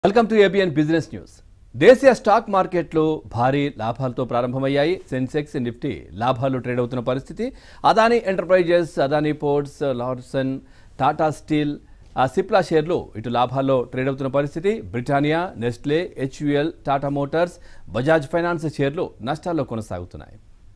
Welcome to ABN business news దేశీయ stock మార్కెట్లు భారీ లాభాలతో ప్రారంభమయ్యాయి సెన్సెక్స్ నిఫ్టీ లాభాలు ట్రేడ్ అవుతున్న పరిస్థితి Adani Enterprises Adani Ports Larsen Tata Steel ఆ సిప్లా షేర్లు ఇటు లాభాల్లో ట్రేడ్ అవుతున్న పరిస్థితి Britannia Nestle HUL Tata Motors Bajaj Finance షేర్లు నష్టాల్లో కొనసాగుతున్నాయి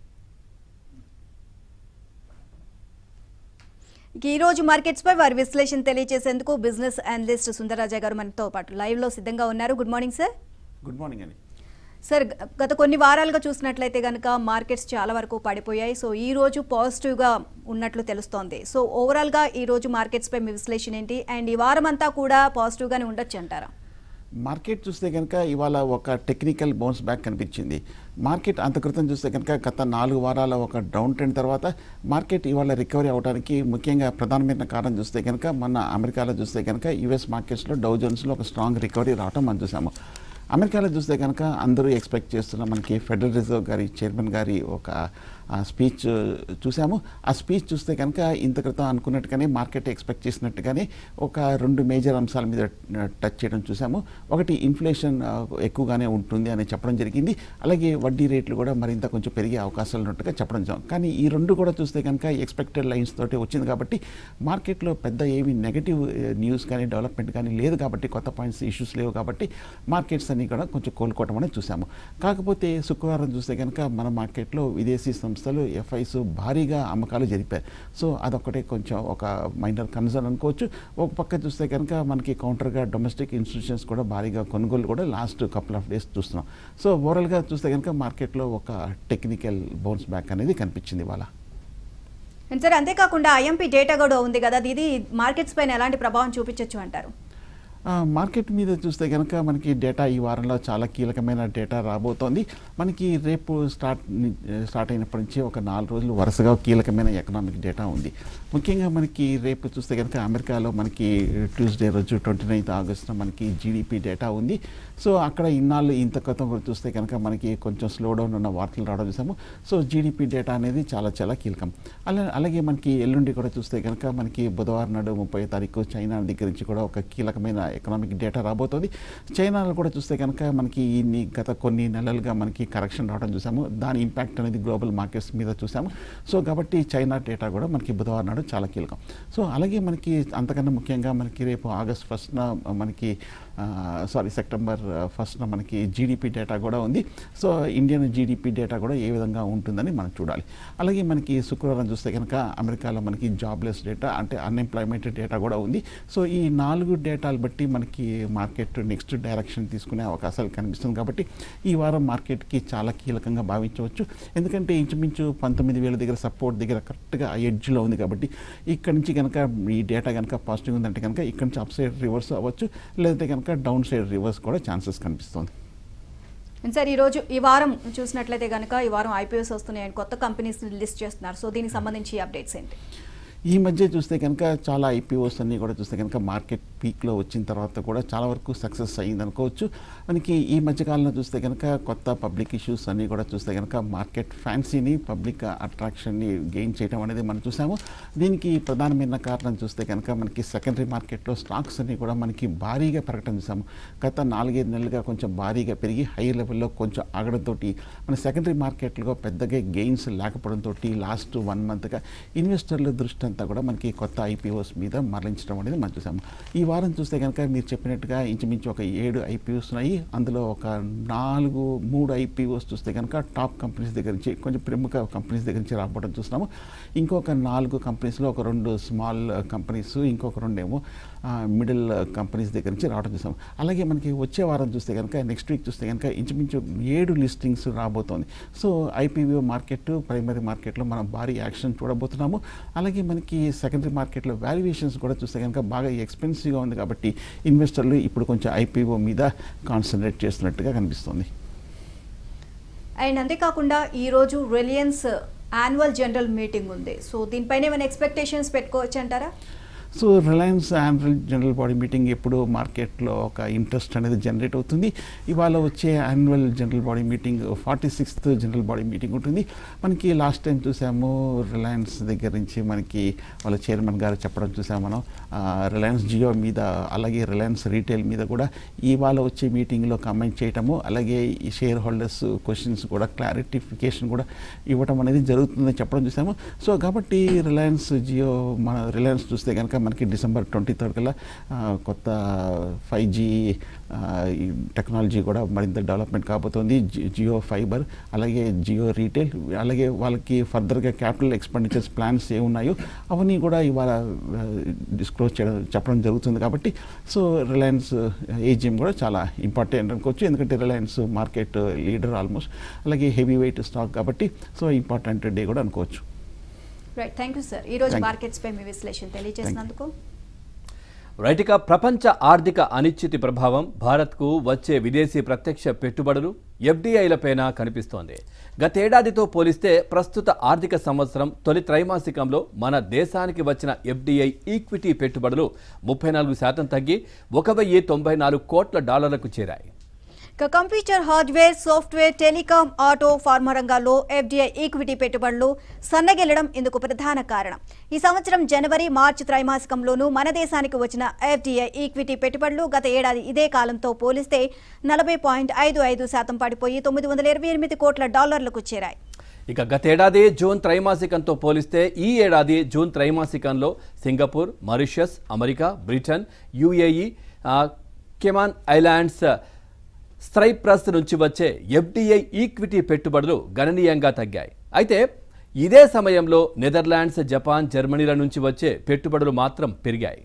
ఇక ఈ రోజు మార్కెట్స్ పై వారి విశ్లేషణ తెలియజేసేందుకు బిజినెస్ అనలిస్ట్ సుందరరాజా గారు మనతో పాటు లైవ్ లో సిద్ధంగా ఉన్నారు good morning sir good morning అండి సార్ గ- గత కొన్ని వారాలుగా చూసినట్లయితే కనుక మార్కెట్స్ చాలా వరకు పడిపోయాయి సో ఈ రోజు పాజిటివ్ గా ఉన్నట్లు తెలుస్తోంది సో ఓవరాల్ గా ఈ రోజు మార్కెట్స్ పై మీ విశ్లేషణ ఏంటి అండ్ ఈ వారం అంతా కూడా పాజిటివ్ గానే ఉండొచ్చు అంటారా మార్కెట్ చూస్తే కనుక ఇవాళ ఒక టెక్నికల్ బౌన్స్ బ్యాక్ కనిపించింది మార్కెట్ అంత క్రితం చూస్తే కనుక గత నాలుగు వారాల ఒక డౌన్ ట్రెండ్ తర్వాత మార్కెట్ ఇవాళ రికవరీ అవడానికి ముఖ్యంగా ప్రధానమైన కారణం చూస్తే కనుక మన అమెరికాలో చూస్తే కనుక యుఎస్ మార్కెట్స్లో డౌ జోన్స్లో ఒక స్ట్రాంగ్ రికవరీ రావటం మనం చూసాము అమెరికాలో చూస్తే కనుక అందరూ ఎక్స్పెక్ట్ చేస్తున్న మనకి ఫెడరల్ రిజర్వ్ గారి చైర్మన్ గారి ఒక స్పీచ్ చూసాము ఆ స్పీచ్ చూస్తే కనుక ఇంత క్రితం అనుకున్నట్టుగానే మార్కెట్ ఎక్స్పెక్ట్ చేసినట్టుగానే ఒక రెండు మేజర్ అంశాల మీద టచ్ చేయడం చూసాము ఒకటి ఇన్ఫ్లేషన్ ఆ, ఎక్కువగానే ఉంటుంది అని చెప్పడం జరిగింది అలాగే వడ్డీ రేట్లు కూడా మరింత కొంచెం పెరిగే అవకాశాలు ఉన్నట్టుగా చెప్పడం జరిగింది. కానీ ఈ రెండు కూడా చూస్తే కనుక ఎక్స్పెక్టెడ్ లైన్స్ తోటి వచ్చింది కాబట్టి మార్కెట్లో పెద్ద ఏమి నెగటివ్ న్యూస్ కానీ డెవలప్మెంట్ కానీ లేదు కాబట్టి కొత్త పాయింట్స్ ఇష్యూస్ లేవు కాబట్టి మార్కెట్స్ అన్ని కూడా కొంచెం కోలుకోవటం అనేది చూసాము కాకపోతే శుక్రవారం చూస్తే కనుక మన మార్కెట్లో విదేశీ సంస్థలు ఎఫ్ఐస్ భారీగా అమ్మకాలు జరిపారు సో అదొక్కటే కొంచెం ఒక మైనర్ కన్సర్న్ అనుకోవచ్చు ఒక పక్క చూస్తే కనుక మనకి కౌంటర్గా డొమెస్టిక్ ఇన్స్టిట్యూషన్స్ కూడా భారీగా కొనుగోలు కూడా లాస్ట్ కపుల్ ఆఫ్ డేస్ చూస్తున్నాం సో ఓవరాల్గా చూస్తే కనుక మార్కెట్లో ఒక టెక్నికల్ బౌన్స్ బ్యాక్ అనేది కనిపించింది ఇవాళ అండ్ సార్ అంతేకాకుండా ఐఎంపీ డేటా కూడా ఉంది కదా అది ఇది మార్కెట్స్ పైన ఎలాంటి ప్రభావం చూపించవచ్చు అంటారు ఆ, మార్కెట్ మీద చూస్తే కనుక మనకి డేటా ఈ వారంలో చాలా కీలకమైన డేటా రాబోతోంది మనకి రేపు స్టార్ట్ ని- స్టార్ట్ అయినప్పటి నుంచి ఒక నాలుగు రోజులు వరుసగా కీలకమైన ఎకనామిక్ డేటా ఉంది ముఖ్యంగా మనకి రేపు చూస్తే కనుక అమెరికాలో మనకి ట్యూస్డే రోజు ట్వంటీ నైన్త్ ఆగస్టున మనకి జీడిపి డేటా ఉంది సో అక్కడ ఇన్నాళ్ళు ఇంత క్రితం కూడా చూస్తే కనుక మనకి కొంచెం స్లో డౌన్ ఉన్న వార్తలు రావడం చూసాము సో జీడిపి డేటా అనేది చాలా చాలా కీలకం అలా అలాగే మనకి ఎల్లుండి కూడా చూస్తే కనుక మనకి బుధవారం నాడు ముప్పై తారీఖు చైనా దగ్గర నుంచి కూడా ఒక కీలకమైన ఎకనామిక్ డేటా రాబోతోంది చైనాలో కూడా చూస్తే కనుక మనకి ఈ గత కొన్ని నెలలుగా మనకి కరెక్షన్ రావడం చూసాము దాని ఇంపాక్ట్ అనేది గ్లోబల్ మార్కెట్స్ మీద చూసాము సో కాబట్టి చైనా డేటా కూడా మనకి బుధవారం నాడు చాలా కీలకం సో అలాగే మనకి అంతకన్నా ముఖ్యంగా మనకి రేపు ఆగస్ట్ ఫస్ట్న మనకి సారీ సెప్టెంబర్ ఫస్ట్న మనకి జీడిపి డేటా కూడా ఉంది సో ఇండియన్ జీడిపి డేటా కూడా ఏ విధంగా ఉంటుందని మనం చూడాలి అలాగే మనకి శుక్రవారం చూస్తే కనుక అమెరికాలో మనకి జాబ్లెస్ డేటా అంటే అన్ఎంప్లాయ్మెంట్ డేటా కూడా ఉంది సో ఈ నాలుగు డేటాలు బట్టి మనకి మార్కెట్ నెక్స్ట్ డైరెక్షన్ తీసుకునే అవకాశాలు కనిపిస్తుంది కాబట్టి ఈ వారం మార్కెట్కి చాలా కీలకంగా భావించవచ్చు ఎందుకంటే ఇంచుమించు పంతొమ్మిది వేల దగ్గర సపోర్ట్ దగ్గర కరెక్ట్గా ఎడ్జ్లో ఉంది కాబట్టి ఇక్కడ నుంచి కనుక ఈ డేటా కనుక పాజిటివ్ ఉందంటే కనుక ఇక్కడ నుంచి అప్ సైడ్ రివర్స్ అవ్వచ్చు లేదంటే కనుక డౌన్ సైడ్ రివర్స్ కూడా ఛాన్సెస్ కనిపిస్తుంది అండ్ సార్ ఈ రోజు ఈ వారం చూసినట్లయితే కనుక ఈ వారం ఐపీఎస్ వస్తున్నాయి అండ్ కొత్త కంపెనీస్ లిస్ట్ చేస్తున్నారు సో దీనికి సంబంధించి అప్డేట్స్ ఏంటి ఈ మధ్య చూస్తే కనుక చాలా ఐపీఓస్ అన్నీ కూడా చూస్తే కనుక మార్కెట్ పీక్లో వచ్చిన తర్వాత కూడా చాలా వరకు సక్సెస్ అయ్యింది అనుకోవచ్చు మనకి ఈ మధ్యకాలంలో చూస్తే కనుక కొత్త పబ్లిక్ ఇష్యూస్ అన్నీ కూడా చూస్తే కనుక మార్కెట్ ఫ్యాన్సీని పబ్లిక్ అట్రాక్షన్ని గెయిన్ చేయడం అనేది మనం చూసాము దీనికి ప్రధానమైన కారణం చూస్తే కనుక మనకి సెకండరీ మార్కెట్లో స్టాక్స్ అన్నీ కూడా మనకి భారీగా పెరగటం చూసాము గత నాలుగైదు నెలలుగా కొంచెం భారీగా పెరిగి హై లెవెల్లో కొంచెం ఆగడంతో మన సెకండరీ మార్కెట్లో పెద్దగా గెయిన్స్ లేకపోవడంతో లాస్ట్ వన్ మంత్గా ఇన్వెస్టర్ల దృష్టి అంతా కూడా మనకి కొత్త ఐపీఓస్ మీద మరలించడం అనేది మనం చూసాము ఈ వారం చూస్తే కనుక మీరు చెప్పినట్టుగా ఇంచుమించు ఒక ఏడు ఐపీఓస్ ఉన్నాయి అందులో ఒక నాలుగు మూడు ఐపీఓస్ చూస్తే కనుక టాప్ కంపెనీస్ దగ్గర నుంచి కొంచెం ప్రముఖ కంపెనీస్ దగ్గర నుంచి రాబోవడం చూస్తున్నాము ఇంకొక నాలుగు కంపెనీస్లో ఒక రెండు స్మాల్ కంపెనీస్ ఇంకొక రెండేమో మిడిల్ కంపెనీస్ దగ్గర నుంచి రావడం చూసాము అలాగే మనకి వచ్చే వారం చూస్తే కనుక నెక్స్ట్ వీక్ చూస్తే కనుక ఇంచుమించు ఏడు లిస్టింగ్స్ రాబోతోంది సో ఐపీఓ మార్కెట్ ప్రైమరీ మార్కెట్లో మనం భారీ యాక్షన్ చూడబోతున్నాము అలాగే మనకి సెకండరీ మార్కెట్లో వాల్యుయేషన్స్ కూడా చూస్తే కనుక బాగా ఎక్స్పెన్సివ్గా ఉంది కాబట్టి ఇన్వెస్టర్లు ఇప్పుడు కొంచెం ఐపీఓ మీద కాన్సన్ట్రేట్ చేస్తున్నట్టుగా కనిపిస్తుంది అండ్ అంతేకాకుండా ఈ రోజు రిలయన్స్ యాన్యువల్ జనరల్ మీటింగ్ ఉంది సో దీనిపైన ఏమైనా ఎక్స్పెక్టేషన్స్ పెట్టుకోవచ్చు అంటారా so Reliance annual general body meeting ఎప్పుడు మార్కెట్లో ఒక ఇంట్రెస్ట్ అనేది జనరేట్ అవుతుంది ఇవాళ వచ్చే annual general body meeting forty sixth general body meeting ఉంటుంది మనకి లాస్ట్ టైం చూసాము రిలయన్స్ దగ్గర నుంచి మనకి వాళ్ళ చైర్మన్ గారు చెప్పడం చూసాము మనం ఆ, రిలయన్స్ జియో మీద అలాగే రిలయన్స్ రీటైల్ మీద కూడా ఇవాళ వచ్చే మీటింగ్లో కమెంట్ చేయటము అలాగే ఈ షేర్ హోల్డర్స్ క్వశ్చన్స్ కూడా క్లారిటిఫికేషన్ కూడా ఇవ్వటం అనేది జరుగుతుందని చెప్పడం చూసాము సో కాబట్టి రిలయన్స్ జియో మన రిలయన్స్ చూస్తే కనుక మనకి డిసెంబర్ ట్వంటీ థర్డ్ కల్లా ఆ, కొత్త ఫైవ్ జీ టెక్నాలజీ కూడా మరింత డెవలప్మెంట్ కాబోతోంది జి- జియో ఫైబర్ అలాగే జియో రీటైల్ అలాగే వాళ్ళకి ఫర్దర్గా క్యాపిటల్ ఎక్స్పెండిచర్స్ ప్లాన్స్ ఏ ఉన్నాయో అవన్నీ కూడా ఇవాళ డిస్క్లోజ్ చేయడం చెప్పడం జరుగుతుంది కాబట్టి సో రిలయన్స్ ఏజిఎం కూడా చాలా ఇంపార్టెంట్ అనుకోవచ్చు ఎందుకంటే రిలయన్స్ మార్కెట్ లీడర్ ఆల్మోస్ట్ అలాగే హెవీ వెయిట్ స్టాక్ కాబట్టి సో ఇంపార్టెంట్ డే కూడా అనుకోవచ్చు రైట్ థ్యాంక్ యూ సార్ ఈ రోజు Thank you. మార్కెట్స్ పై మీ విశ్లేషణ తెలియజేసినందుకు రైట్ ఇక ప్రపంచ ఆర్థిక అనిశ్చితి ప్రభావం భారత్కు వచ్చే విదేశీ ప్రత్యక్ష పెట్టుబడులు ఎఫ్డీఐలపైన కనిపిస్తోంది గతేడాదితో పోలిస్తే ప్రస్తుత ఆర్థిక సంవత్సరం తొలి త్రైమాసికంలో మన దేశానికి వచ్చిన ఎఫ్డీఐ ఈక్విటీ పెట్టుబడులు ముప్పై నాలుగు శాతం తగ్గి ఒక వెయ్యి తొంభై నాలుగు కోట్ల డాలర్లకు చేరాయి ఇక computer hardware software telecom auto pharma రంగాల్లో ఎఫ్డీఐ ఈక్విటీ పెట్టుబడులు సన్నగిల్లడం ఇందుకు ప్రధాన కారణం ఈ సంవత్సరం జనవరి మార్చి త్రైమాసికంలోనూ మన దేశానికి వచ్చిన ఎఫ్డీఐ ఈక్విటీ పెట్టుబడులు గత ఏడాది ఇదే కాలంతో పోలిస్తే నలభై పాయింట్ ఐదు ఐదు శాతం పడిపోయి తొమ్మిది వందల ఇరవై ఎనిమిది కోట్ల డాలర్లకు చేరాయి ఇక గతేడాది జూన్ త్రైమాసికంతో పోలిస్తే ఈ ఏడాది జూన్ త్రైమాసికంలో Singapore Mauritius America Britain UAE ఆ, కెమాన్ ఐలాండ్స్ స్ట్రైప్రస్ నుంచి వచ్చే ఎఫ్డీఐ ఈక్విటీ పెట్టుబడులు గణనీయంగా తగ్గాయి అయితే ఇదే సమయంలో నెదర్లాండ్స్ జపాన్ జర్మనీల నుంచి వచ్చే పెట్టుబడులు మాత్రం పెరిగాయి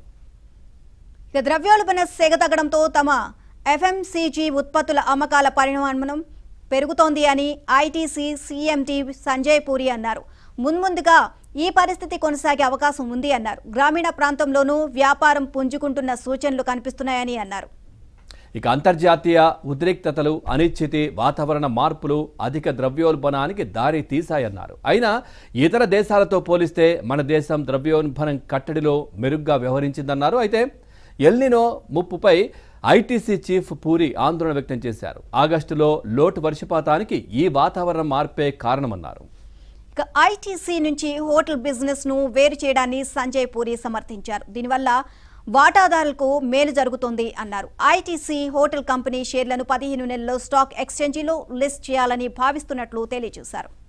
ఇక ద్రవ్యోల్బణ సెగ తగ్గడంతో తమ ఎఫ్ఎంసీజీ ఉత్పత్తుల అమ్మకాల పరిమాణం పెరుగుతోంది అని ఐటీసీ సీఎంటీ సంజయ్ పూరి అన్నారు మున్ముందుగా ఈ పరిస్థితి కొనసాగే అవకాశం ఉంది అన్నారు గ్రామీణ ప్రాంతంలోనూ వ్యాపారం పుంజుకుంటున్న సూచనలు కనిపిస్తున్నాయని అన్నారు ఇక అంతర్జాతీయ ఉద్రిక్తతలు అనిశ్చితి వాతావరణ మార్పులు అధిక ద్రవ్యోల్బణానికి దారి తీశాయన్నారు అయినా ఇతర దేశాలతో పోలిస్తే మన దేశం ద్రవ్యోల్బణం కట్టడిలో మెరుగ్గా వ్యవహరించిందన్నారు అయితే ఎల్నినో ముప్పుపై ఐటీసీ చీఫ్ పూరి ఆందోళన వ్యక్తం చేశారు ఆగస్టులో లోటు వర్షపాతానికి ఈ వాతావరణ మార్పే కారణమన్నారు ఇక ఐటీసీ నుంచి హోటల్ బిజినెస్ ను వేరు చేయడాన్ని సంజయ్ పూరి సమర్థించారు దీనివల్ల వాటాదారులకు మేలు జరుగుతోంది అన్నారు ఐటీసీ హోటల్ కంపెనీ షేర్లను పదిహేను నెలల్లో స్టాక్ ఎక్స్చేంజీలో లిస్ట్ చేయాలని భావిస్తున్నట్లు తెలియజేశారు